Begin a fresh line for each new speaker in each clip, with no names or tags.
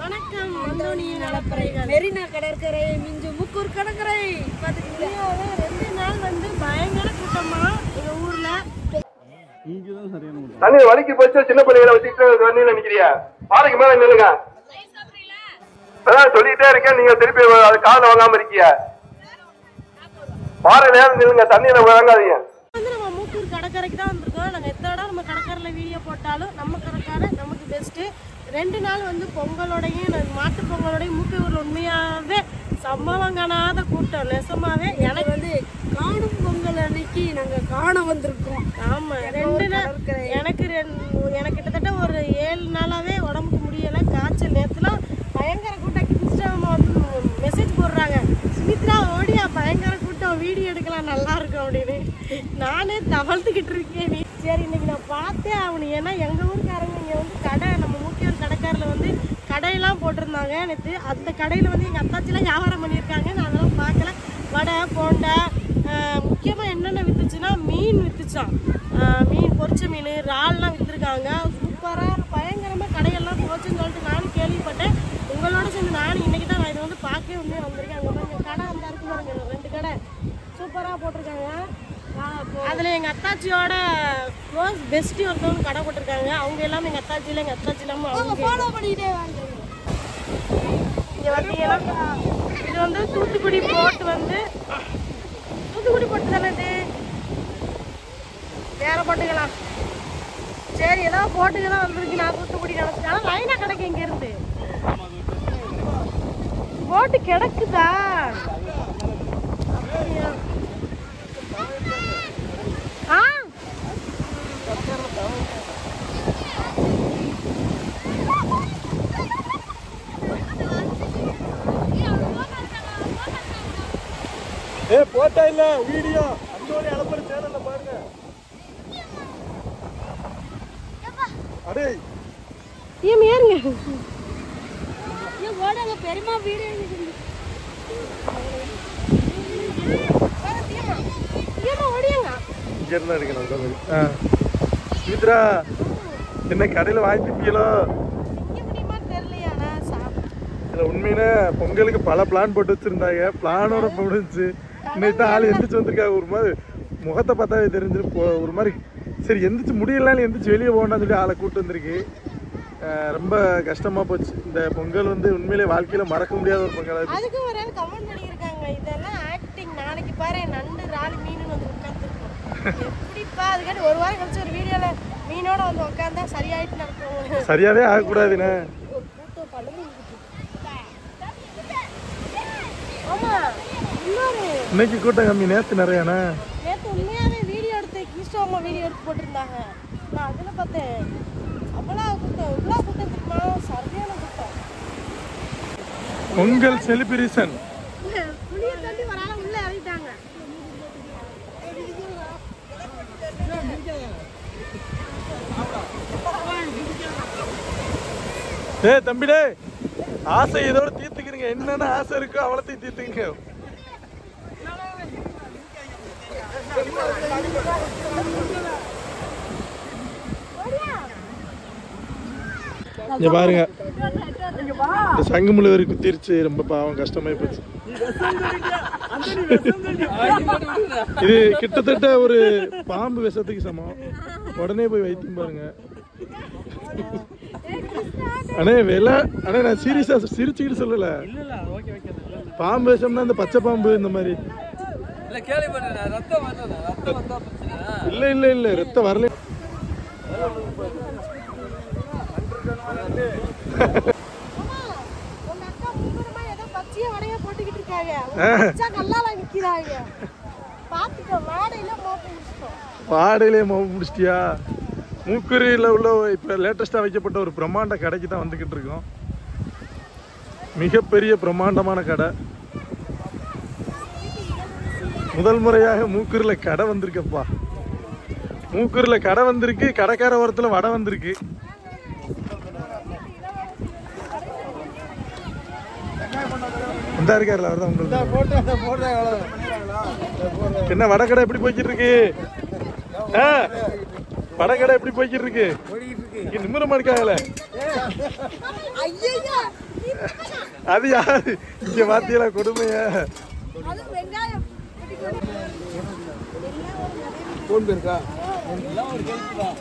வணக்கம் அந்தோனிய நலப்பறைகள்
மெரினா கடற்கரை மிஞ்சு முக்கூர் கடற்கரை பாத்துக்கிட்டீங்களா
இந்தியாவே ரெண்டு நாள் வந்து பயங்கர கூட்டமா எங்க ஊர்ல
தண்ணி வலிக்கு போச்சு சின்ன பிள்ளைகளை வச்சுட்டு தண்ணியில நிக்கிறியா பாறைக்கு மேல நில்லுங்க அதான் சொல்லிட்டே இருக்கேன் நீங்க திருப்பி அது காதுல வாங்காம இருக்கியா பாறை நேரம் நில்லுங்க தண்ணியில வாங்காதீங்க
வந்து நம்ம மூக்கூர் கடற்கரைக்கு தான் வந்திருக்கோம் நாங்க எத்தனை தடவை நம்ம கடற்கரையில வீடியோ போட்டாலும் நம்ம கடற்கரை நமக்கு பெஸ்ட் ரெண்டு நாள் வந்து பொங்கலோடையும் நான் மாட்டு பொங்கலோடையும் மூக்கூர்ல உண்மையாவே சம்பவம் காணாத கூட்டம் நெசமாவே எனக்கு வந்து
காணும் பொங்கல் அன்னைக்கு நாங்க காண வந்திருக்கோம்
ஆமா ரெண்டு நாள் எனக்கு ரெண்டு- எனக்கு கிட்டத்தட்ட ஒரு ஏழு நாளாவே உடம்புக்கு முடியல காய்ச்சல் நேரத்துல பயங்கர கூட்டம் இன்ஸ்டாகிராம வந்து மெசேஜ் போடுறாங்க சுமித்ரா ஓடியா பயங்கர கூட்டம் வீடியோ எடுக்கலாம் நல்லா இருக்கும் அப்படின்னு நானே தவழ்த்துக்கிட்டு இருக்கேன் நீ சரி இன்னைக்கு நான் பார்த்தே ஆகணும் ஏன்னா எங்க ஊருக்காரங்க இங்க வந்து கடை நம்ம மூக்கியூர் கடைக்காரில் வந்து கடையெல்லாம் போட்டிருந்தாங்க நேற்று அந்த கடையில் வந்து எங்கள் அத்தாச்சிலாம் வியாபாரம் பண்ணியிருக்காங்க நான் அதெல்லாம் பார்க்கல வடை போண்டை ஆஹ் முக்கியமா என்னென்ன வித்துச்சுன்னா மீன் வித்துச்சான் ஆஹ் மீன் பொரிச்ச மீன் இறால்லாம் வித்துருக்காங்க சூப்பரா பயங்கரமா கடையெல்லாம் போச்சுன்னு சொல்லிட்டு நானும் கேள்விப்பட்டேன் உங்களோட சேர்ந்து நானும் இன்னைக்கு தான் நான் இதை வந்து பார்க்கவே உண்மையா வந்திருக்கேன் அங்கே பாருங்க கடை அந்த இருக்கு பாருங்க ரெண்டு கடை சூப்பரா போட்டிருக்காங்க அதுல எங்க அத்தாச்சியோட க்ளோஸ் பெஸ்டி ஒருத்தவங்க கடை போட்டிருக்காங்க அவங்க எல்லாமே எங்க அத்தாச்சியில எங்க அத்தாச்சி இல்லாம அவங்க
ஃபாலோ பண்ணிட்டே வாங்க
இங்க பார்த்தீங்கன்னா இது வந்து தூத்துக்குடி போட் வந்து தூத்துக்குடி போட்டு தானே இது வேற போட்டுக்கலாம் சரி ஏதோ போட்டுக்கு தான் வந்திருக்கு நான் தூத்துக்குடி நினைச்சேன் ஆனா லைனா கிடைக்கு இங்க இருந்து போட்டு கிடக்குதா அப்படியா? ஆ
ஏ போட்டா இல்ல வீடியோ அந்தோனி அலப்பற சேனல்ல பாருங்க அடே
ஏன் ஏறுங்க
ஏன் ஓடாங்க பெருமா வீடு இருக்குது.
ஏமா ஓடியாங்க
இங்க இருந்தா எடுக்கணும் இந்த மாதிரி. ஆ. சுமித்ரா என்ன கடையில வாங்கிட்டீங்களோ
இங்க முடியுமா தெரியலையா நான் சாப்பிட்டு
இதுல உண்மையில பொங்கலுக்கு பல பிளான் போட்டு வச்சிருந்தாங்க பிளானோட முடிஞ்சு இன்னைக்கு தான் ஆள் எந்திரிச்சு வந்திருக்காங்க ஒரு மாதிரி முகத்தை பார்த்தாவே தெரிஞ்சிரு போ- ஒரு மாதிரி சரி எந்திரிச்சு முடியலனாலும் எந்திரிச்சு வெளியே போகணும்னு சொல்லி ஆளை கூட்டு வந்திருக்கு அஹ் ரொம்ப கஷ்டமா போச்சு இந்த பொங்கல் வந்து உண்மையிலே வாழ்க்கையில மறக்க முடியாத ஒரு பொங்கல் அது
அதுக்கு ஒரு ஆள் கமெண்ட் பண்ணியிருக்காங்க இதெல்லாம் ஆக்டிங் நாளைக்கு பாரு நண்டு ராலி மீன் வந்து உட்காந்துருக்கோம் எப்படிப்பா அதுக்காண்டி ஒரு வாரம் கழிச்சு ஒரு வீடியோல மீனோட வந்து உட்காந்தா சரியாயிட்டு நடக்கும்
சரியாவே ஆகக்கூடாதுண்ணே
ஆமா இன்னொரு
இன்னைக்கு கூட்டம் கம்மி நேத்து நிறையாண்ணே
நேற்று உண்மையாவே வீடியோ எடுத்து கிறிஸ்டோமா வீடியோ எடுத்து போட்டிருந்தாங்க நான் அதில் பார்த்தேன் அவ்வளோ கூட்டம் இவ்வளோ கூட்டம் தெரியுமா சரியான கூட்டம்
பொங்கல் செலிப்ரேஷன்
புளியை தள்ளி ஒரு ஆளை உள்ளே இறங்கிட்டாங்க
ஏ தம்பிடே ஆசை இதோட தீர்த்துக்கிறீங்க என்னென்ன ஆசை இருக்கோ அவ்வளோத்தையும் தீர்த்துங்க இங்க பாருங்க இந்த சங்குமுள்ள வரைக்கும் குத்திருச்சு ரொம்ப பாவம் கஷ்டமாயி போச்சு இது கிட்டத்தட்ட ஒரு பாம்பு விஷத்துக்கு சமம் உடனே போய் வைத்தியம் பாருங்க அண்ணே விலை அண்ணே நான் சீரியஸா சிரிச்சுக்கிட்டு சொல்லல பாம்பு விஷம்னா இந்த பச்சை பாம்பு இந்த மாதிரி
இல்ல கேள்விப்பட்டேன் ரத்தம் வந்தது ரத்தம் வந்தா பிரச்சனை
இல்ல இல்ல இல்ல ரத்தம் வரல
ஆமா, உங்க அக்கா மும்முரமா ஏதோ பச்சையா வடையா போட்டுக்கிட்டு இருக்காங்க உங்க பச்சை கல்லால நிக்கிறாங்க பாத்துக்கோ மேடையில மோப்ப முடிச்சிட்டோம்
பாடையிலே மோ முடிச்சிட்டியா மூக்குரியில் உள்ள இப்போ லேட்டஸ்ட்டாக வைக்கப்பட்ட ஒரு பிரம்மாண்ட கடைக்கு தான் வந்துக்கிட்டு இருக்கோம் மிகப்பெரிய பிரம்மாண்டமான கடை முதல் முறையாக மூக்கூரில் கடை வந்திருக்கப்பா மூக்கூரில் கடை வந்திருக்கு கடைக்கார ஓரத்தில் வடை வந்திருக்கு இந்த இருக்காருல அவர் தான் உங்களுக்கு என்ன வடக்கடை எப்படி போய்கிட்டு இருக்கு ஆ, வடக்கடை எப்படி போய்கிட்டு இருக்கு இங்க நிம்மரமா இருக்காங்களே
ஐயா
அது யாரு இங்க பாத்தியல கொடுமைய
அது வெங்காயம்
போன் பேருக்கா எல்லாம் ஒரு கேள்வி தான்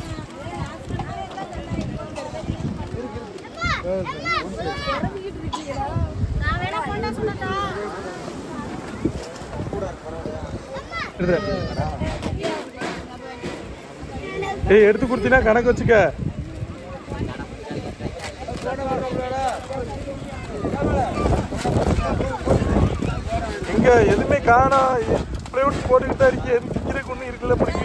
நான் வேணா கொண்டா சொல்லட்டா
ஏய் எடுத்து கொடுத்தீனா கணக்கு வச்சுக்க எங்க எதுவுமே காணா பிரைவேட் போட்டுக்கிட்டு தான் இருக்கு எதுவும் திக்கிறதுக்கு ஒன்றும் இருக்குல்ல பிடிக்கு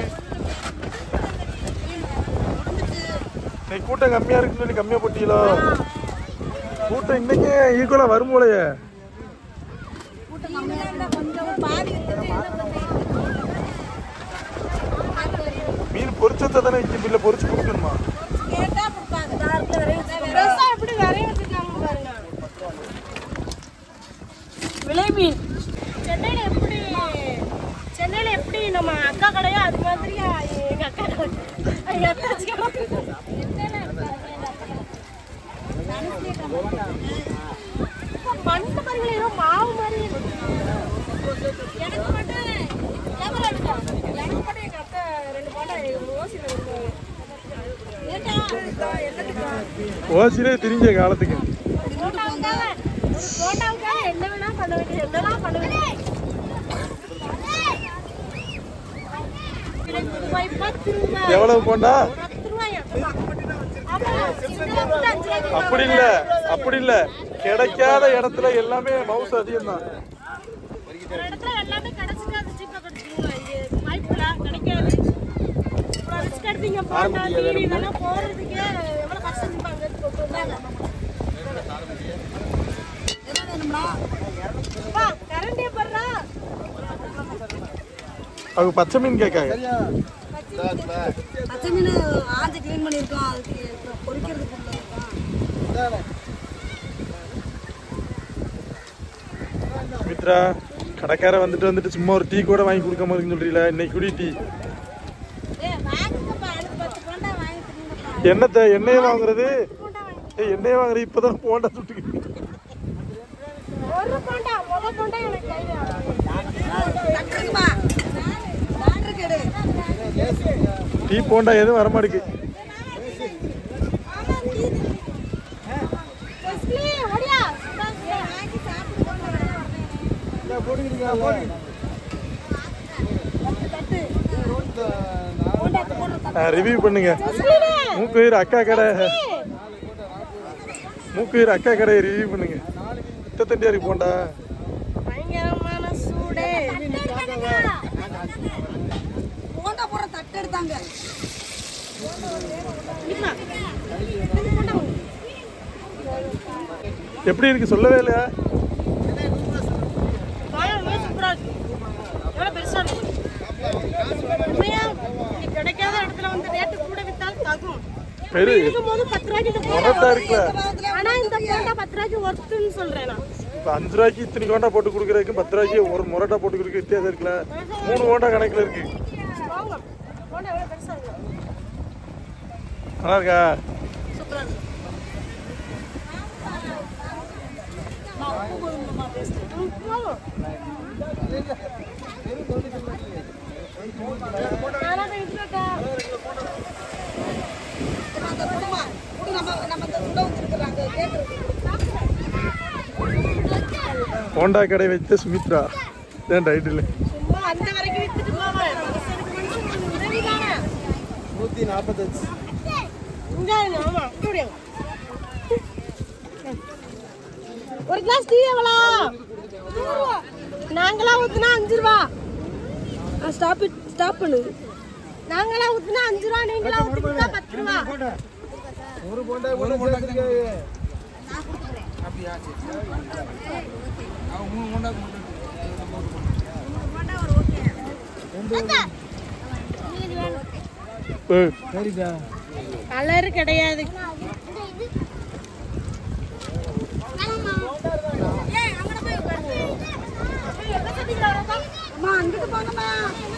இன்னைக்கு கூட்டம் கம்மியா இருக்குன்னு சொல்லி கம்மியா போட்டீங்களோ கூட்டம் இன்னைக்கு ஈக்குவலா வரும் போலயே
கொஞ்சம் பாதி
மீன் பொரிச்சத்தை தானே விற்கும் இல்லை பொரிச்சு கொடுக்கணுமா
கேட்டா கொடுப்பாங்க
பெருசா எப்படி நிறைய வச்சிருக்காங்க பாருங்க விலை மீன் சென்னையில எப்படி சென்னையில எப்படி நம்ம அக்கா கடையோ அது மாதிரி எங்க அக்கா கடை எங்க அத்தாச்சி கடை மண்ணு பாருங்களேன் ஏதோ மாவு மாதிரி இருக்கு. எனக்கு மட்டும் கேமரா எடுக்கா எனக்கு மட்டும் எங்க அக்கா ரெண்டு பாட்டா ஓசியில கொடுத்தாங்க ஏட்டா என்னதுக்கா
ஓசிலே திரிஞ்ச காலத்துக்கு
போட்டாவுக்காக போட்டாவுக்காக என்ன வேணா பண்ண வேண்டியது என்னலாம் பண்ண வேண்டியது ரூபாய் பத்து ரூபாய்
எவ்வளவு போண்டா
பத்து ரூபாயா ஆமா சின்ன வந்து அஞ்சு ரூபாய்க்கு
அப்படி இல்ல அப்படி இல்ல கிடைக்காத இடத்துல எல்லாமே மவுஸ் அதிகம் தான்
ஒரு இடத்துல எல்லாமே கிடைச்சிட்டு அது சீப்பா கிடைச்சிருங்களா இது வாய்ப்புல கிடைக்காது இவ்வளோ ரிஸ்க் எடுத்தீங்க போட்டா தீனி இதெல்லாம் போறதுக்கே எவ்வளவு கஷ்டப்படுவாங்க கொண்டு வந்தாங்க அப்பா, கரண்டியை போடுறா
அவங்க பச்சை மீன் கேட்காங்க
பச்சை மீன் ஆஞ்சு க்ளீன் பண்ணியிருக்கோம் அதுக்கு பொறிக்கிறதுக்கு இருக்கோம்
மித்ரா கடைக்கார வந்துட்டு வந்துட்டு சும்மா ஒரு டீ கூட வாங்கி கொடுக்க மாதிரி சொல்றீல இன்னைக்கு குடி டீ
ஏ வாங்குங்கப்பா எனக்கு பத்து போண்டா வாங்கி தருங்கப்பா
என்னத்தை எண்ணெயை வாங்குறது ஏய் எண்ணெயை வாங்குறது இப்பதான் போண்டா சுட்டுக்கு
ஒரு போண்டா முத போண்டா எனக்கு கையில
தட்டுங்கப்பா டாக்டர் கேடு
டீ போண்டா எதுவும் வரமாட்டுக்கு
வெஸ்லி, ஓடியா.
வாங்கி சாப்பிட்டு
ரிவ்யூ பண்ணுங்க மூக்குயிர் அக்கா கடை மூக்குயிர் அக்கா கடையை ரிவ்யூ பண்ணுங்க இத்தத்தண்டியா இருக்கு போண்டா
பயங்கரமான சூடே
போண்டா போடுற தட்டு எடுத்தாங்க
இம்மா. இது போண்டா ஒண்ணு.
எப்படி இருக்கு சொல்லவே இல்லையா
பழமே சூப்பரா இருக்கு எவ்வளவு பெருசா இருக்கு உண்மையா இங்க கிடைக்காத இடத்துல வந்து ரேட்டு கூட வித்தால் தகும்
பெரு
இருக்கும்போது பத்து ரூபாய்க்கு இந்த போண்டா
முகத்தா இருக்குல்ல
ஆனா இந்த போண்டா பத்து ரூபாய்க்கு ஒர்த்துன்னு சொல்றேன் நான்
இப்ப அஞ்சு ரூபாய்க்கு இத்தனை கோண்டா போட்டு கொடுக்குறதுக்கு பத்து ரூபாய்க்கு ஒரு முரட்டா போட்டு கொடுக்க வித்தியாசம் இருக்குல்ல மூணு கோண்டா கணக்குல இருக்கு
வாங்க போண்டா எவ்வளவு பெருசா இருக்கு
நல்லா இருக்கா
சூப்பரா இருக்கு ம், போதும். நானா போய் விட்டுறட்டா?
அந்த குடும்பம் குடு நம்ம நம்ம இந்த உள்ள வச்சிருக்கிறாங்க கேட்டு
போண்டா கடை வைத்த சுமித்ரா ஏன் ரைட் இல்லை
சும்மா அந்த வரைக்கும் வித்துட்டு போவேன் மனுஷனுக்கு மனுஷன் ஒரு உதவி தானே
நூத்தி நாற்பத்தஞ்சு
இங்க இருங்க, ஆமா இப்படி வாங்க. ஒரு கிளாஸ் டீ எவ்வளோ நாங்களா ஊத்துனா அஞ்சு ரூபா
ஸ்டாப் இட் ஸ்டாப் பண்ணு
நாங்களா ஊத்துனா அஞ்சு ரூபா நீங்களா ஊத்துனா பத்து ரூபா
ஒரு போண்டா ஒரு போண்டா அப்படியா சரி சரி. அவன் மூணு போண்டா
ஏய்,
சரிக்கா
கலர் கிடையாது
அம்மா அங்கிட்டு போங்கம்மா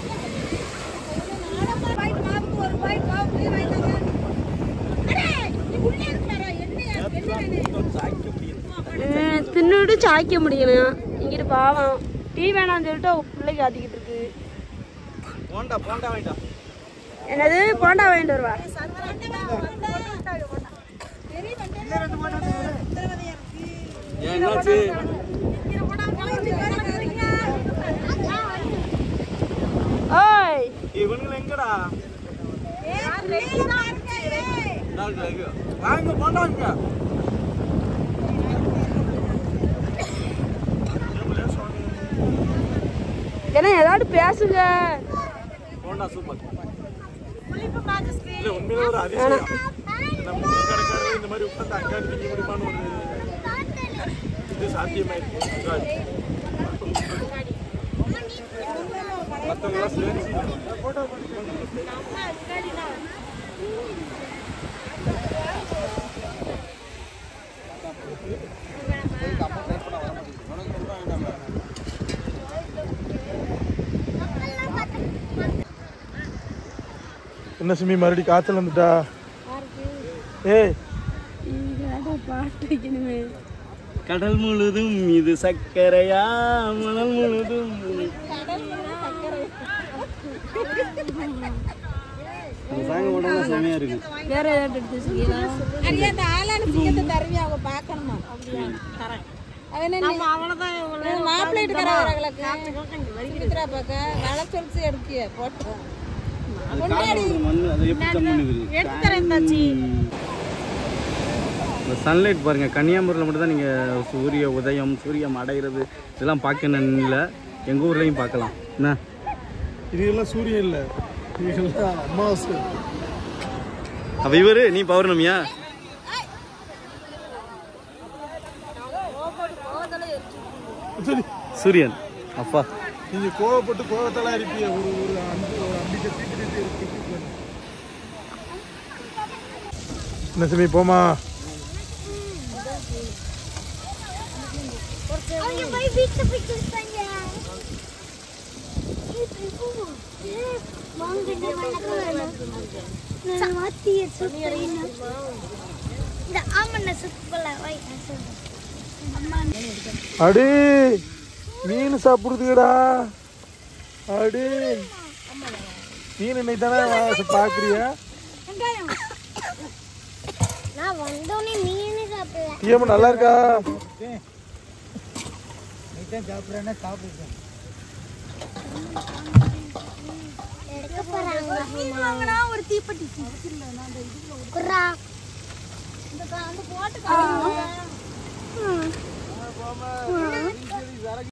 பாயிண்ட் மாவுக்கு ஒரு பாயிண்ட் மாவு ஃப்ரீ வாங்கிட்டாங்க அடே நீ உள்ளே இருக்கிறாரா என்ன என்ன வேணும்
தின்னுட்டு சாய்க்க முடியலையா இங்கிட்டு பாவம் டீ வேணாம்னு சொல்லிட்டு அவங்க பிள்ளைக்கு ஆத்திக்கிட்டு இருக்கு
போண்டா போண்டா வாங்கிட்டா
என்னது போண்டா வாங்கிட்டு வருவா
ஏன் என்னாச்சு
ஓய்
இவனுங்க எங்கடா வாங்க போண்டா வாங்க
என்ன ஏதாவது பேசுங்க
போண்டா சூப்பர் இல்ல உண்மையில ஒரு அதிசயம் நம்ம ஊர் கடைக்காரங்க இந்த மாதிரி உட்காந்து அங்காடி திங்க முடியுமான்னு ஒரு இது சாத்தியமாயிருக்கு மற்றவங்களாம் சேர்ந்து என்ன சுமி மறுபடியும் காய்ச்சல் வந்துட்டா ஏய்
பாட்டு வைக்கணுமே
கடல் முழுதும் இது சக்கரையா மணல் முழுதும் இந்த சாங் உடனே செமையா இருக்கு
வேற ஏதாவது எடுத்து வச்சுக்கீங்களா
அந்த ஆளான சிங்கத்தை தருவி அவங்க பார்க்கணுமா
நம்ம அவ்வளவுதான் இவங்களை
மாப்பிள்ளை இருக்கிறவர்களுக்கு சுமித்ரா பார்க்க நல்லா சொல்லிச்சு எடுக்கிய போட்டு
அது காரணம் ஒரு மண் அது எப்படி தம் பண்ணுது
எடுத்து தரேன் தாச்சி
இந்த சன்லைட் பாருங்க கன்னியாகுமரியில் மட்டும் தான் நீங்கள் சூரிய உதயம் சூரியன் அடைகிறது இதெல்லாம் பார்க்கணும் இல்லை எங்கள் ஊர்லேயும் பார்க்கலாம் என்ன
இது எல்லாம் சூரியன் இல்ல இதெல்லாம் அமாவாசை
அப்போ இவரு நீ பௌர்ணமியா
சரி
சூரியன் அப்பா
நீங்க கோவப்பட்டு கோவத்தெல்லாம் இருப்பீங்க ஒரு ஒரு அன்பு ஒரு அம்பிக்கை தீட்டு இருக்கு என்ன சுமி போமா
அவங்க போய் வீட்டு போய் கொடுப்பாங்க வாங்கிட்டு வணக்கம் மாத்திய சுத்தரின்னு இந்த ஆமண்ண சுத்தல வை
அடே மீன் சாப்பிடுதுடா அடே மீன் இன்னைக்கு தானே பாக்குறியா
நான் வந்தோடனே மீன் சாப்பிடல
டிஎம் நல்லா இருக்கா
எடுக்க போறாங்க மீன் வாங்கினா ஒரு தீப்பெட்டி குர்ரா இந்த அந்த போட்டு